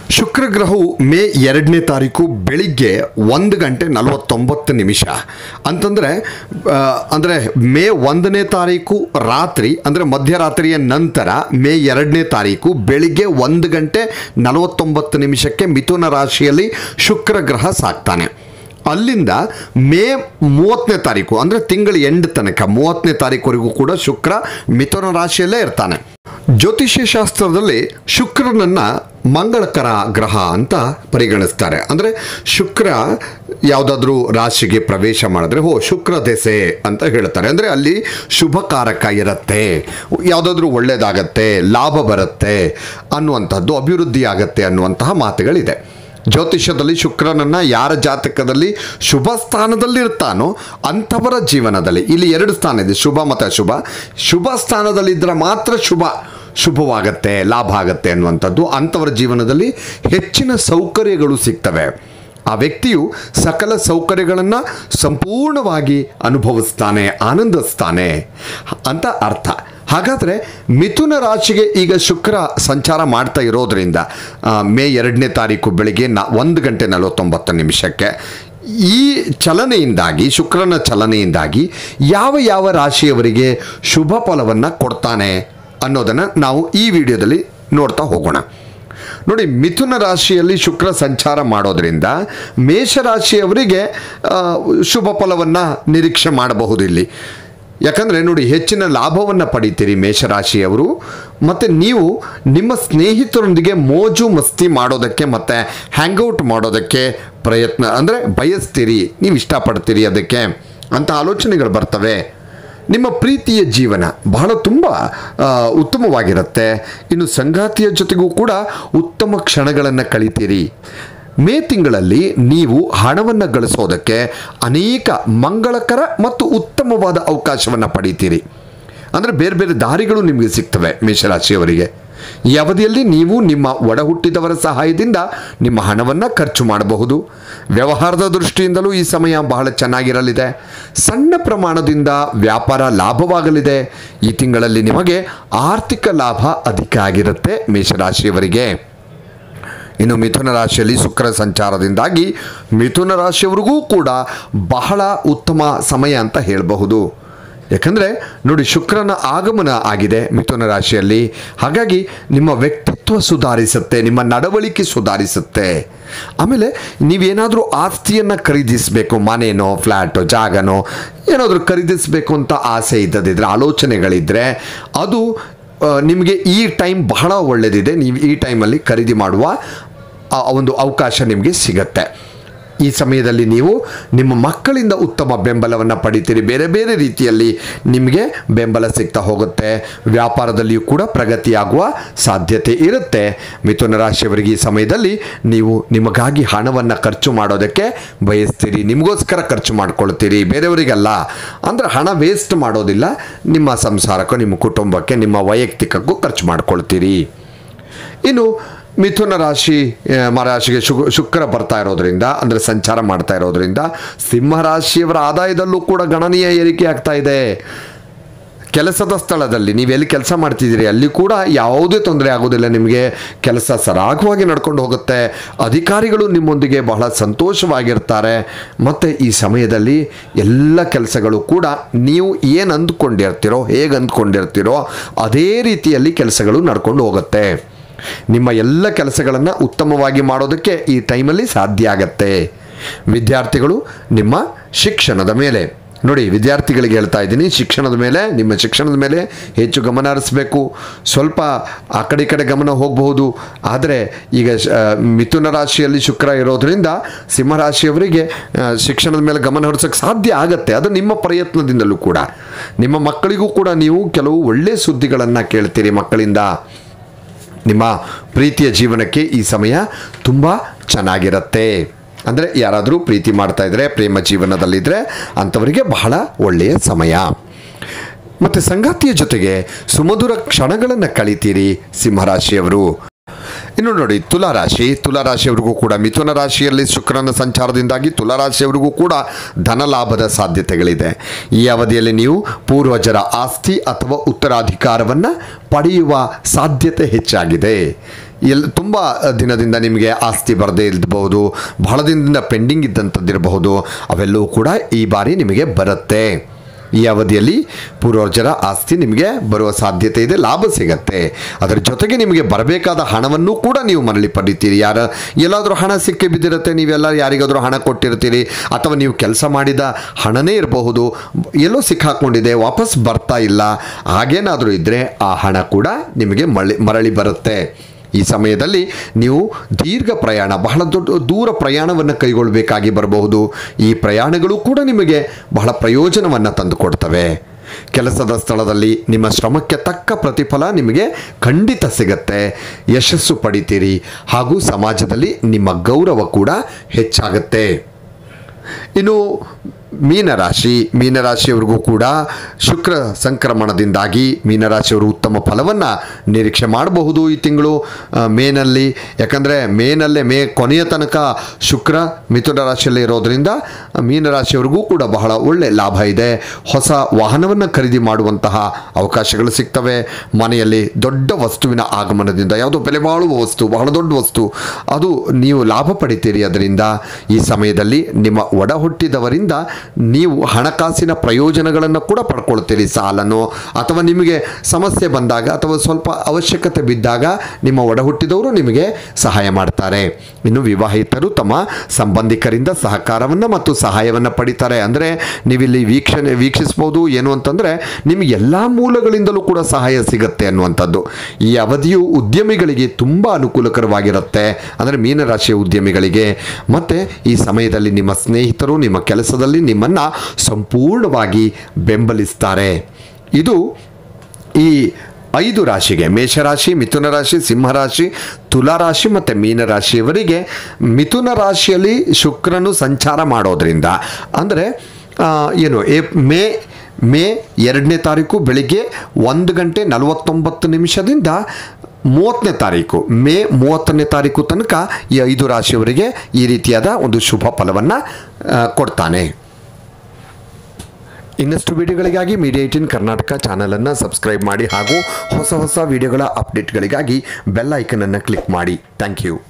ಶುಕ್ರ ಗ್ರಹವು ಮೇ ಎರಡನೇ ತಾರೀಕು ಬೆಳಿಗ್ಗೆ ಒಂದು ಗಂಟೆ ನಲವತ್ತೊಂಬತ್ತು ನಿಮಿಷ ಅಂತಂದರೆ ಅಂದರೆ ಮೇ ಒಂದನೇ ತಾರೀಕು ರಾತ್ರಿ ಅಂದರೆ ಮಧ್ಯರಾತ್ರಿಯ ನಂತರ ಮೇ ಎರಡನೇ ತಾರೀಕು ಬೆಳಿಗ್ಗೆ ಒಂದು ಗಂಟೆ ನಲವತ್ತೊಂಬತ್ತು ನಿಮಿಷಕ್ಕೆ ಮಿಥುನ ರಾಶಿಯಲ್ಲಿ ಶುಕ್ರ ಗ್ರಹ ಸಾಕ್ತಾನೆ ಅಲ್ಲಿಂದ ಮೇ ಮೂವತ್ತನೇ ತಾರೀಕು ಅಂದರೆ ತಿಂಗಳ ಎಂಡ್ ತನಕ ಮೂವತ್ತನೇ ತಾರೀಕುವರೆಗೂ ಕೂಡ ಶುಕ್ರ ಮಿಥುನ ರಾಶಿಯಲ್ಲೇ ಇರ್ತಾನೆ ಜ್ಯೋತಿಷ್ಯ ಶಾಸ್ತ್ರದಲ್ಲಿ ಶುಕ್ರನನ್ನ ಮಂಗಳಕರ ಗ್ರಹ ಅಂತ ಪರಿಗಣಿಸ್ತಾರೆ ಅಂದರೆ ಶುಕ್ರ ಯಾವುದಾದ್ರೂ ರಾಶಿಗೆ ಪ್ರವೇಶ ಮಾಡಿದ್ರೆ ಹೋ ಶುಕ್ರ ದೆಸೆ ಅಂತ ಹೇಳ್ತಾರೆ ಅಂದರೆ ಅಲ್ಲಿ ಶುಭಕಾರಕ ಇರುತ್ತೆ ಯಾವುದಾದ್ರೂ ಒಳ್ಳೆಯದಾಗತ್ತೆ ಲಾಭ ಬರುತ್ತೆ ಅನ್ನುವಂಥದ್ದು ಅಭಿವೃದ್ಧಿ ಆಗತ್ತೆ ಅನ್ನುವಂತಹ ಮಾತುಗಳಿದೆ ಜ್ಯೋತಿಷ್ಯದಲ್ಲಿ ಶುಕ್ರನನ್ನ ಯಾರ ಜಾತಕದಲ್ಲಿ ಶುಭ ಸ್ಥಾನದಲ್ಲಿ ಇರ್ತಾನೋ ಅಂಥವರ ಜೀವನದಲ್ಲಿ ಇಲ್ಲಿ ಎರಡು ಸ್ಥಾನ ಇದೆ ಶುಭ ಮತ್ತು ಅಶುಭ ಶುಭ ಸ್ಥಾನದಲ್ಲಿದ್ದರೆ ಮಾತ್ರ ಶುಭ ಶುಭವಾಗತ್ತೆ ಲಾಭ ಆಗತ್ತೆ ಅನ್ನುವಂಥದ್ದು ಅಂಥವರ ಜೀವನದಲ್ಲಿ ಹೆಚ್ಚಿನ ಸೌಕರ್ಯಗಳು ಸಿಗ್ತವೆ ಆ ವ್ಯಕ್ತಿಯು ಸಕಲ ಸೌಕರ್ಯಗಳನ್ನು ಸಂಪೂರ್ಣವಾಗಿ ಅನುಭವಿಸ್ತಾನೆ ಆನಂದಿಸ್ತಾನೆ ಅಂತ ಅರ್ಥ ಹಾಗಾದರೆ ಮಿಥುನ ರಾಶಿಗೆ ಈಗ ಶುಕ್ರ ಸಂಚಾರ ಮಾಡ್ತಾ ಇರೋದ್ರಿಂದ ಆ, ಮೇ ಎರಡನೇ ತಾರೀಕು ಬೆಳಿಗ್ಗೆ ನ ಒಂದು ಗಂಟೆ ನಲವತ್ತೊಂಬತ್ತು ನಿಮಿಷಕ್ಕೆ ಈ ಚಲನೆಯಿಂದಾಗಿ ಶುಕ್ರನ ಚಲನೆಯಿಂದಾಗಿ ಯಾವ ಯಾವ ರಾಶಿಯವರಿಗೆ ಶುಭ ಫಲವನ್ನು ಕೊಡ್ತಾನೆ ಅನ್ನೋದನ್ನು ನಾವು ಈ ವಿಡಿಯೋದಲ್ಲಿ ನೋಡ್ತಾ ಹೋಗೋಣ ನೋಡಿ ಮಿಥುನ ರಾಶಿಯಲ್ಲಿ ಶುಕ್ರ ಸಂಚಾರ ಮಾಡೋದ್ರಿಂದ ಮೇಷರಾಶಿಯವರಿಗೆ ಆ, ಶುಭ ಫಲವನ್ನು ನಿರೀಕ್ಷೆ ಮಾಡಬಹುದು ಇಲ್ಲಿ ಯಾಕಂದರೆ ನೋಡಿ ಹೆಚ್ಚಿನ ಲಾಭವನ್ನು ಪಡಿತೀರಿ ಮೇಷರಾಶಿಯವರು ಮತ್ತು ನೀವು ನಿಮ್ಮ ಸ್ನೇಹಿತರೊಂದಿಗೆ ಮೋಜು ಮಸ್ತಿ ಮಾಡೋದಕ್ಕೆ ಮತ್ತು ಹ್ಯಾಂಗೌಟ್ ಮಾಡೋದಕ್ಕೆ ಪ್ರಯತ್ನ ಅಂದರೆ ಬಯಸ್ತೀರಿ ನೀವು ಇಷ್ಟಪಡ್ತೀರಿ ಅದಕ್ಕೆ ಅಂತ ಆಲೋಚನೆಗಳು ಬರ್ತವೆ ನಿಮ್ಮ ಪ್ರೀತಿಯ ಜೀವನ ಬಹಳ ತುಂಬ ಆ, ಉತ್ತಮವಾಗಿರುತ್ತೆ ಇನ್ನು ಸಂಗಾತಿಯ ಜೊತೆಗೂ ಕೂಡ ಉತ್ತಮ ಕ್ಷಣಗಳನ್ನು ಕಳಿತೀರಿ ಮೇ ತಿಂಗಳಲ್ಲಿ ನೀವು ಹಣವನ್ನು ಗಳಿಸೋದಕ್ಕೆ ಅನೇಕ ಮಂಗಳಕರ ಮತ್ತು ಉತ್ತಮವಾದ ಅವಕಾಶವನ್ನು ಪಡಿತೀರಿ ಅಂದರೆ ಬೇರೆ ಬೇರೆ ದಾರಿಗಳು ನಿಮಗೆ ಸಿಗ್ತವೆ ಮೇಷರಾಶಿಯವರಿಗೆ ಈ ಅವಧಿಯಲ್ಲಿ ನೀವು ನಿಮ್ಮ ಒಡ ಹುಟ್ಟಿದವರ ಸಹಾಯದಿಂದ ನಿಮ್ಮ ಹಣವನ್ನು ಖರ್ಚು ಮಾಡಬಹುದು ವ್ಯವಹಾರದ ದೃಷ್ಟಿಯಿಂದಲೂ ಈ ಸಮಯ ಬಹಳ ಚೆನ್ನಾಗಿರಲಿದೆ ಸಣ್ಣ ಪ್ರಮಾಣದಿಂದ ವ್ಯಾಪಾರ ಲಾಭವಾಗಲಿದೆ ಈ ತಿಂಗಳಲ್ಲಿ ನಿಮಗೆ ಆರ್ಥಿಕ ಲಾಭ ಅಧಿಕ ಆಗಿರುತ್ತೆ ಮೇಷರಾಶಿಯವರಿಗೆ ಇನ್ನು ಮಿಥುನ ರಾಶಿಯಲ್ಲಿ ಶುಕ್ರ ಸಂಚಾರದಿಂದಾಗಿ ಮಿಥುನ ರಾಶಿಯವರಿಗೂ ಕೂಡ ಬಹಳ ಉತ್ತಮ ಸಮಯ ಅಂತ ಹೇಳಬಹುದು ಯಾಕಂದರೆ ನೋಡಿ ಶುಕ್ರನ ಆಗಮನ ಆಗಿದೆ ಮಿಥುನ ರಾಶಿಯಲ್ಲಿ ಹಾಗಾಗಿ ನಿಮ್ಮ ವ್ಯಕ್ತಿತ್ವ ಸುಧಾರಿಸುತ್ತೆ ನಿಮ್ಮ ನಡವಳಿಕೆ ಸುಧಾರಿಸುತ್ತೆ ಆಮೇಲೆ ನೀವೇನಾದರೂ ಆಸ್ತಿಯನ್ನು ಖರೀದಿಸಬೇಕು ಮನೇನೋ ಫ್ಲ್ಯಾಟೋ ಜಾಗನೋ ಏನಾದರೂ ಖರೀದಿಸಬೇಕು ಅಂತ ಆಸೆ ಇದ್ದದಿದ್ರೆ ಆಲೋಚನೆಗಳಿದ್ದರೆ ಅದು ಆ, ನಿಮಗೆ ಈ ಟೈಮ್ ಬಹಳ ಒಳ್ಳೆಯದಿದೆ ನೀವು ಈ ಟೈಮಲ್ಲಿ ಖರೀದಿ ಮಾಡುವ ಆ ಒಂದು ಅವಕಾಶ ನಿಮಗೆ ಸಿಗತ್ತೆ ಈ ಸಮಯದಲ್ಲಿ ನೀವು ನಿಮ್ಮ ಮಕ್ಕಳಿಂದ ಉತ್ತಮ ಬೆಂಬಲವನ್ನು ಪಡಿತೀರಿ ಬೇರೆ ಬೇರೆ ರೀತಿಯಲ್ಲಿ ನಿಮಗೆ ಬೆಂಬಲ ಸಿಗ್ತಾ ಹೋಗುತ್ತೆ ವ್ಯಾಪಾರದಲ್ಲಿಯೂ ಕೂಡ ಪ್ರಗತಿಯಾಗುವ ಸಾಧ್ಯತೆ ಇರುತ್ತೆ ಮಿಥುನ ರಾಶಿಯವರಿಗೆ ಈ ಸಮಯದಲ್ಲಿ ನೀವು ನಿಮಗಾಗಿ ಹಣವನ್ನು ಖರ್ಚು ಮಾಡೋದಕ್ಕೆ ಬಯಸ್ತೀರಿ ನಿಮಗೋಸ್ಕರ ಖರ್ಚು ಮಾಡ್ಕೊಳ್ತೀರಿ ಬೇರೆಯವರಿಗಲ್ಲ ಅಂದರೆ ಹಣ ವೇಸ್ಟ್ ಮಾಡೋದಿಲ್ಲ ನಿಮ್ಮ ಸಂಸಾರಕ್ಕೂ ನಿಮ್ಮ ಕುಟುಂಬಕ್ಕೆ ನಿಮ್ಮ ವೈಯಕ್ತಿಕಕ್ಕೂ ಖರ್ಚು ಮಾಡ್ಕೊಳ್ತೀರಿ ಇನ್ನು ಮಿಥುನ ರಾಶಿ ಆ, ಮ ರಾಶಿಗೆ ಶು ಶುಕ್ರ ಬರ್ತಾ ಇರೋದ್ರಿಂದ ಅಂದರೆ ಸಂಚಾರ ಮಾಡ್ತಾ ಇರೋದ್ರಿಂದ ಸಿಂಹ ರಾಶಿಯವರ ಆದಾಯದಲ್ಲೂ ಕೂಡ ಗಣನೀಯ ಏರಿಕೆ ಆಗ್ತಾ ಇದೆ ಕೆಲಸದ ಸ್ಥಳದಲ್ಲಿ ನೀವು ಎಲ್ಲಿ ಕೆಲಸ ಮಾಡ್ತಿದ್ದೀರಿ ಅಲ್ಲಿ ಕೂಡ ಯಾವುದೇ ತೊಂದರೆ ಆಗೋದಿಲ್ಲ ನಿಮಗೆ ಕೆಲಸ ಸರಾಗವಾಗಿ ನಡ್ಕೊಂಡು ಹೋಗುತ್ತೆ ಅಧಿಕಾರಿಗಳು ನಿಮ್ಮೊಂದಿಗೆ ಬಹಳ ಸಂತೋಷವಾಗಿರ್ತಾರೆ ಮತ್ತು ಈ ಸಮಯದಲ್ಲಿ ಎಲ್ಲ ಕೆಲಸಗಳು ಕೂಡ ನೀವು ಏನು ಅಂದ್ಕೊಂಡಿರ್ತೀರೋ ಹೇಗೆ ಅಂದ್ಕೊಂಡಿರ್ತೀರೋ ಅದೇ ರೀತಿಯಲ್ಲಿ ಕೆಲಸಗಳು ನಡ್ಕೊಂಡು ಹೋಗುತ್ತೆ ನಿಮ್ಮ ಎಲ್ಲ ಕೆಲಸಗಳನ್ನು ಉತ್ತಮವಾಗಿ ಮಾಡೋದಕ್ಕೆ ಈ ಟೈಮಲ್ಲಿ ಸಾಧ್ಯ ಆಗತ್ತೆ ವಿದ್ಯಾರ್ಥಿಗಳು ನಿಮ್ಮ ಶಿಕ್ಷಣದ ಮೇಲೆ ನೋಡಿ ವಿದ್ಯಾರ್ಥಿಗಳಿಗೆ ಹೇಳ್ತಾ ಇದ್ದೀನಿ ಶಿಕ್ಷಣದ ಮೇಲೆ ನಿಮ್ಮ ಶಿಕ್ಷಣದ ಮೇಲೆ ಹೆಚ್ಚು ಗಮನ ಹರಿಸಬೇಕು ಸ್ವಲ್ಪ ಆ ಕಡೆ ಈ ಕಡೆ ಗಮನ ಹೋಗಬಹುದು ಆದರೆ ಈಗ ಶ- ಆ, ಮಿಥುನ ರಾಶಿಯಲ್ಲಿ ಶುಕ್ರ ಇರೋದ್ರಿಂದ ಸಿಂಹರಾಶಿಯವರಿಗೆ ಆ, ಶಿಕ್ಷಣದ ಮೇಲೆ ಗಮನ ಹರಿಸೋಕ್ಕೆ ಸಾಧ್ಯ ಆಗತ್ತೆ ಅದು ನಿಮ್ಮ ಪ್ರಯತ್ನದಿಂದಲೂ ಕೂಡ ನಿಮ್ಮ ಮಕ್ಕಳಿಗೂ ಕೂಡ ನೀವು ಕೆಲವು ಒಳ್ಳೆಯ ಸುದ್ದಿಗಳನ್ನು ಕೇಳ್ತೀರಿ ಮಕ್ಕಳಿಂದ ನಿಮ್ಮ ಪ್ರೀತಿಯ ಜೀವನಕ್ಕೆ ಈ ಸಮಯ ತುಂಬ ಚೆನ್ನಾಗಿರುತ್ತೆ ಅಂದರೆ ಯಾರಾದರೂ ಪ್ರೀತಿ ಮಾಡ್ತಾ ಇದ್ರೆ ಪ್ರೇಮ ಜೀವನದಲ್ಲಿದ್ದರೆ ಅಂಥವರಿಗೆ ಬಹಳ ಒಳ್ಳೆಯ ಸಮಯ ಮತ್ತು ಸಂಗಾತಿಯ ಜೊತೆಗೆ ಸುಮಧುರ ಕ್ಷಣಗಳನ್ನು ಕಳಿತೀರಿ ಸಿಂಹರಾಶಿಯವರು ಇನ್ನು ನೋಡಿ ತುಲಾರಾಶಿ ತುಲಾರಾಶಿಯವರಿಗೂ ಕೂಡ ಮಿಥುನ ರಾಶಿಯಲ್ಲಿ ಶುಕ್ರನ ಸಂಚಾರದಿಂದಾಗಿ ತುಲಾರಾಶಿಯವರಿಗೂ ಕೂಡ ಧನ ಲಾಭದ ಸಾಧ್ಯತೆಗಳಿದೆ ಈ ಅವಧಿಯಲ್ಲಿ ನೀವು ಪೂರ್ವಜರ ಆಸ್ತಿ ಅಥವಾ ಉತ್ತರಾಧಿಕಾರವನ್ನು ಪಡೆಯುವ ಸಾಧ್ಯತೆ ಹೆಚ್ಚಾಗಿದೆ ಎಲ್ ತುಂಬ ದಿನದಿಂದ ನಿಮಗೆ ಆಸ್ತಿ ಬರದೇ ಇರಬಹುದು ಬಹಳ ದಿನದಿಂದ ಪೆಂಡಿಂಗ್ ಇದ್ದಂಥದ್ದಿರಬಹುದು ಅವೆಲ್ಲವೂ ಕೂಡ ಈ ಬಾರಿ ನಿಮಗೆ ಬರುತ್ತೆ ಈ ಅವಧಿಯಲ್ಲಿ ಪೂರ್ವಜರ ಆಸ್ತಿ ನಿಮಗೆ ಬರುವ ಸಾಧ್ಯತೆ ಇದೆ ಲಾಭ ಸಿಗತ್ತೆ ಅದರ ಜೊತೆಗೆ ನಿಮಗೆ ಬರಬೇಕಾದ ಹಣವನ್ನು ಕೂಡ ನೀವು ಮರಳಿ ಪಡಿತೀರಿ ಯಾರ ಎಲ್ಲಾದರೂ ಹಣ ಸಿಕ್ಕಿ ಬಿದ್ದಿರುತ್ತೆ ನೀವೆಲ್ಲ ಯಾರಿಗಾದರೂ ಹಣ ಕೊಟ್ಟಿರ್ತೀರಿ ಅಥವಾ ನೀವು ಕೆಲಸ ಮಾಡಿದ ಹಣನೇ ಇರಬಹುದು ಎಲ್ಲೋ ಸಿಕ್ಕಾಕೊಂಡಿದೆ ವಾಪಸ್ ಬರ್ತಾ ಇಲ್ಲ ಹಾಗೇನಾದರೂ ಇದ್ದರೆ ಆ ಹಣ ಕೂಡ ನಿಮಗೆ ಮರಳಿ ಮರಳಿ ಬರುತ್ತೆ ಈ ಸಮಯದಲ್ಲಿ ನೀವು ದೀರ್ಘ ಪ್ರಯಾಣ ಬಹಳ ದೊಡ್ಡ ದೂರ ಪ್ರಯಾಣವನ್ನು ಕೈಗೊಳ್ಳಬೇಕಾಗಿ ಬರಬಹುದು ಈ ಪ್ರಯಾಣಗಳು ಕೂಡ ನಿಮಗೆ ಬಹಳ ಪ್ರಯೋಜನವನ್ನು ತಂದುಕೊಡ್ತವೆ ಕೆಲಸದ ಸ್ಥಳದಲ್ಲಿ ನಿಮ್ಮ ಶ್ರಮಕ್ಕೆ ತಕ್ಕ ಪ್ರತಿಫಲ ನಿಮಗೆ ಖಂಡಿತ ಸಿಗತ್ತೆ ಯಶಸ್ಸು ಪಡಿತೀರಿ ಹಾಗೂ ಸಮಾಜದಲ್ಲಿ ನಿಮ್ಮ ಗೌರವ ಕೂಡ ಹೆಚ್ಚಾಗುತ್ತೆ ಇನ್ನು ಮೀನರಾಶಿ ಮೀನರಾಶಿಯವರಿಗೂ ಕೂಡ ಶುಕ್ರ ಸಂಕ್ರಮಣದಿಂದಾಗಿ ಮೀನರಾಶಿಯವರು ಉತ್ತಮ ಫಲವನ್ನು ನಿರೀಕ್ಷೆ ಮಾಡಬಹುದು ಈ ತಿಂಗಳು ಆ, ಮೇನಲ್ಲಿ ಯಾಕಂದರೆ ಮೇನಲ್ಲೇ ಮೇ ಕೊನೆಯ ತನಕ ಶುಕ್ರ ಮಿಥುನ ರಾಶಿಯಲ್ಲೇ ಇರೋದರಿಂದ ಮೀನರಾಶಿಯವರಿಗೂ ಕೂಡ ಬಹಳ ಒಳ್ಳೆ ಲಾಭ ಇದೆ ಹೊಸ ವಾಹನವನ್ನು ಖರೀದಿ ಮಾಡುವಂತಹ ಅವಕಾಶಗಳು ಸಿಗ್ತವೆ ಮನೆಯಲ್ಲಿ ದೊಡ್ಡ ವಸ್ತುವಿನ ಆಗಮನದಿಂದ ಯಾವುದೋ ಬೆಲೆ ಬಾಳುವ ವಸ್ತು ಬಹಳ ದೊಡ್ಡ ವಸ್ತು ಅದು ನೀವು ಲಾಭ ಪಡಿತೀರಿ ಅದರಿಂದ ಈ ಸಮಯದಲ್ಲಿ ನಿಮ್ಮ ಒಡ ಹುಟ್ಟಿದವರಿಂದ ನೀವು ಹಣಕಾಸಿನ ಪ್ರಯೋಜನಗಳನ್ನು ಕೂಡ ಪಡ್ಕೊಳ್ತೀರಿ ಸಾಲನೋ ಅಥವಾ ನಿಮಗೆ ಸಮಸ್ಯೆ ಬಂದಾಗ ಅಥವಾ ಸ್ವಲ್ಪ ಅವಶ್ಯಕತೆ ಬಿದ್ದಾಗ ನಿಮ್ಮ ಒಡ ಹುಟ್ಟಿದವರು ನಿಮಗೆ ಸಹಾಯ ಮಾಡ್ತಾರೆ ಇನ್ನು ವಿವಾಹಿತರು ತಮ್ಮ ಸಂಬಂಧಿಕರಿಂದ ಸಹಕಾರವನ್ನು ಮತ್ತು ಸಹಾಯವನ್ನು ಪಡಿತಾರೆ ಅಂದರೆ ನೀವಿಲ್ಲಿ ವೀಕ್ಷಣೆ ವೀಕ್ಷಿಸ್ಬೋದು ಏನು ಅಂತಂದರೆ ನಿಮಗೆ ಎಲ್ಲ ಮೂಲಗಳಿಂದಲೂ ಕೂಡ ಸಹಾಯ ಸಿಗುತ್ತೆ ಅನ್ನುವಂಥದ್ದು ಈ ಅವಧಿಯು ಉದ್ಯಮಿಗಳಿಗೆ ತುಂಬ ಅನುಕೂಲಕರವಾಗಿರುತ್ತೆ ಅಂದರೆ ಮೀನರಾಶಿಯ ಉದ್ಯಮಿಗಳಿಗೆ ಮತ್ತು ಈ ಸಮಯದಲ್ಲಿ ನಿಮ್ಮ ಸ್ನೇಹಿತರು ನಿಮ್ಮ ಕೆಲಸದಲ್ಲಿ ನಿಮ್ಮನ್ನು ಸಂಪೂರ್ಣವಾಗಿ ಬೆಂಬಲಿಸ್ತಾರೆ ಇದು ಈ ಐದು ರಾಶಿಗೆ ಮೇಷರಾಶಿ ಮಿಥುನ ರಾಶಿ ಸಿಂಹರಾಶಿ ತುಲಾರಾಶಿ ಮತ್ತು ಮೀನರಾಶಿಯವರಿಗೆ ಮಿಥುನ ರಾಶಿಯಲ್ಲಿ ಶುಕ್ರನು ಸಂಚಾರ ಮಾಡೋದ್ರಿಂದ ಅಂದರೆ ಆ, ಏನು ಏ ಮೇ ಮೇ ಎರಡನೇ ತಾರೀಕು ಬೆಳಿಗ್ಗೆ ಒಂದು ಗಂಟೆ ನಲವತ್ತೊಂಬತ್ತು ನಿಮಿಷದಿಂದ ಮೂವತ್ತನೇ ತಾರೀಕು ಮೇ ಮೂವತ್ತನೇ ತಾರೀಕು ತನಕ ಈ ಐದು ರಾಶಿಯವರಿಗೆ ಈ ರೀತಿಯಾದ ಒಂದು ಶುಭ ಫಲವನ್ನು ಕೊಡ್ತಾನೆ ಇನ್ನಷ್ಟು ವಿಡಿಯೋಗಳಿಗಾಗಿ ಮೀಡಿಯಾ ಏಟಿನ್ ಕರ್ನಾಟಕ ಚಾನಲನ್ನು ಸಬ್ಸ್ಕ್ರೈಬ್ ಮಾಡಿ ಹಾಗೂ ಹೊಸ ಹೊಸ ವಿಡಿಯೋಗಳ ಅಪ್ಡೇಟ್ಗಳಿಗಾಗಿ ಬೆಲ್ ಐಕನನ್ನು ಕ್ಲಿಕ್ ಮಾಡಿ ಥ್ಯಾಂಕ್ ಯು